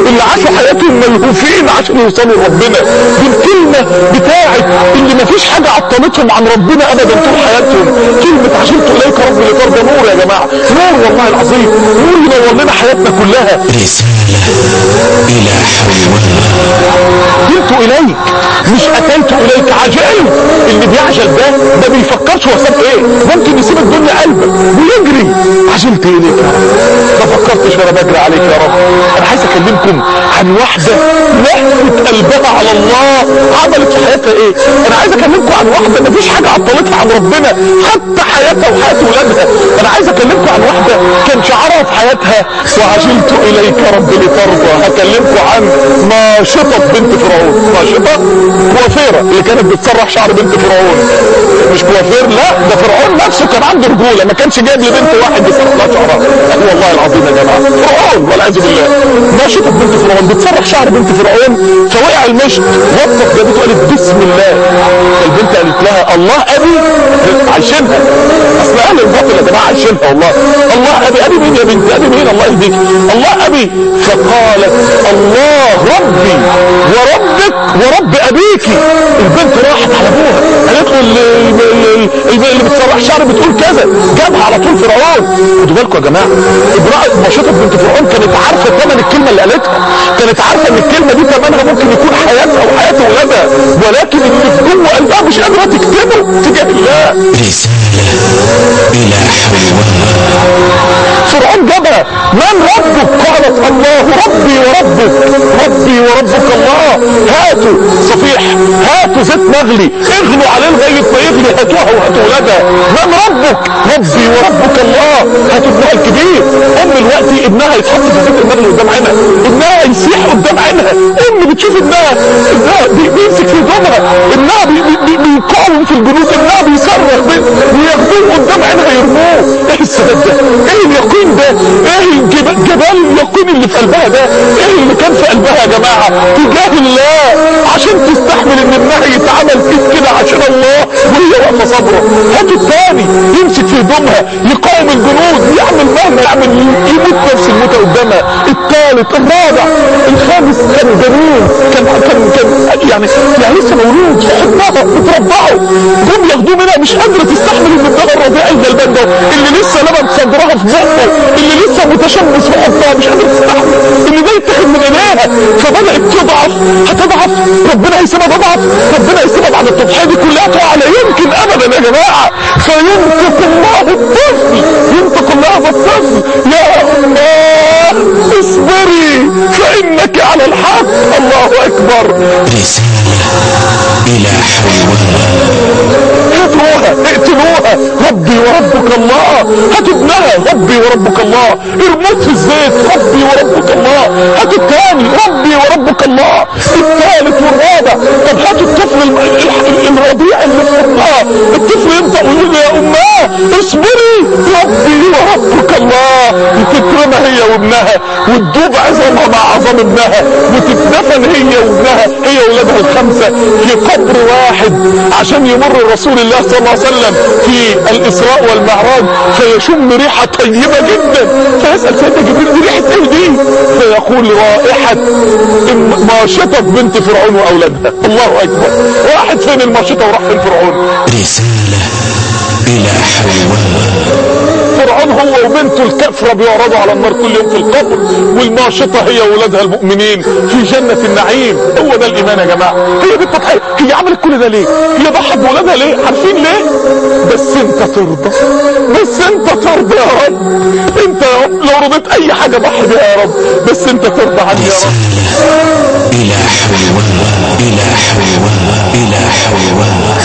اللي عاشوا حياتهم ملهوفين عشان يوصلوا لربنا دي الكلمة بتاعت اللي مفيش حاجة عطلتهم عن ربنا ابدا طول حياتهم كلمة عجلت اليك رب لترضى نور يا جماعة نور والله العظيم نور ينور لنا حياتنا كلها رسالة إلى حواء جئت اليك مش اتيت اليك عجلت اللي بيعجل ده ما بيفكرش هو ساب ايه ممكن يسيب الدنيا قلبه ويجري عجلت اليك يا رب ما فكرتش وانا بجري عليك يا رب انا عايز اكلمكم عن واحده لفت قلبها على الله عملت في حياتها ايه انا عايز اكلمكم عن واحده ما فيش حاجه عطلتها عن ربنا حتى حياتها وحياه ولادها انا عايز اكلمكم عن واحده كان شعارها في حياتها وعجلت اليك رب لترضى هكلمكم عن ناشطه بنت فرعون ناشطه كوافيره اللي كانت بتسرح شعر بنت فرعون مش كوافير لا ده فرعون نفسه كان عنده رجوله ما كانش جايب لبنت واحد يسرح لها شعرها والله العظيم يا جماعه فرعون والعياذ بالله ناشطه بنت فرعون بتسرح شعر بنت فرعون فوقع المشط وقفت جابته قالت بسم الله البنت قالت لها الله ابي عايشينها اصل اهل الباطل يا جماعه عايشينها والله الله ابي ابي مين يا بنتي ابي مين الله يهديك الله ابي فقالت الله ربي وربك ورب ابيك البنت راحت على ابوها قالت له اللي, اللي, اللي, اللي بتسرح شعر بتقول كذا جابها على طول فرعون خدوا بالكم يا جماعه امراه نشيطه بنت فرعون كانت عارفه ثمن الكلمه اللي قالتها كانت عارفه ان الكلمه دي ثمنها ممكن يكون حياتها وحياه اولادها ولكن اللي في جوه قلبها مش قادره تكتبه تجاه الله رسالة إلى حواء فرعون جابها من ربك قالت الله ربي وربك ربي وربك الله هاتوا صفيح هاتوا زيت مغلي اغلوا عليه لغايه ما يغلي هاتوها وهاتوا ولادها من ربك ربي وربك الله هاتوا ابنها الكبير ام دلوقتي ابنها يتحط في زيت المغلي قدام عينها ابنها يسيح قدام عينها ام بتشوف ابنها ابنها بي- بيمسك في هدومها ابنها بي- بي- بي- بيقاوم في الجنود ابنها بيصرخ بي- وياخدوه قدام عينها يرموه ايه السبب ده ايه اليقين ده ايه الجب- جبال اليقين اللي في قلبها ده ايه اللي كان في قلبها يا جماعه تجاه الله عشان تستحمل ان ابنها يتعمل فيك كده عشان الله وهي واقفه صبره هاتوا الثاني يمسك في هدومها يقاوم الجنود يعمل مهما يعمل يموت نفس الموتة قدامها الثالث الرابع الخامس كان جميل كان كان كان يعني يعني لسه مولود في حضنها بترضعه جم ياخدوه منها مش قادره تستحمل ان ابنها الرضيع الغلبان ده اللي لسه لبن صدرها في بقه اللي لسه متشمس في حضنها مش قادره تستحمل اللي ده يتاخد من عينيها فبدات تضعف هتضعف ربنا هيسيبها تضعف ربنا هيسيبها بعد التضحيه دي كلها تقع لا يمكن ابدا يا جماعه فينطق الله الطفل ينطق الله بالطفل يا الله اصبري فانك على الحق الله اكبر رسالة إلى حواء هاتوها اقتلوها ربي وربك الله هاتوا ابنها ربي وربك الله ارموه في الزيت ربي وربك الله هاتوا الثاني ربي وربك الله الثالث والرابع طب هاتوا الطفل الم- ال- الرضيع اللي في بطنها الطفل ينطق ويقول له يا اماه اصبري ربي وربك الله تترمى هي وابنها وتدوب عظمها مع عظام ابنها وتتدفن هي وابنها هي واولادها الخمسه في قبر واحد عشان يمر رسول الله صلى الله عليه وسلم في الاسراء والمعراج فيشم ريحه طيبه جدا فيسال سيدنا جبريل دي ريحه ايه دي؟ فيقول رائحه ام- ماشطه بنت فرعون واولادها الله اكبر واحد فين الماشطه وراح فين فرعون رسالة إلى حواء فرعون هو وبنته الكفرة بيعرضوا على النار كل يوم في القبر والناشطة هي وولادها المؤمنين في جنة النعيم هو ده الإيمان يا جماعة هي دي التضحية هي عملت كل ده ليه هي ضحت بولادها ليه عارفين ليه بس انت ترضى بس انت ترضى يا رب انت يا رب لو رضيت اي حاجة ضحي بيها يا رب بس انت ترضى عني يا رب رسالة إلى حواء إلى حواء إلى حواء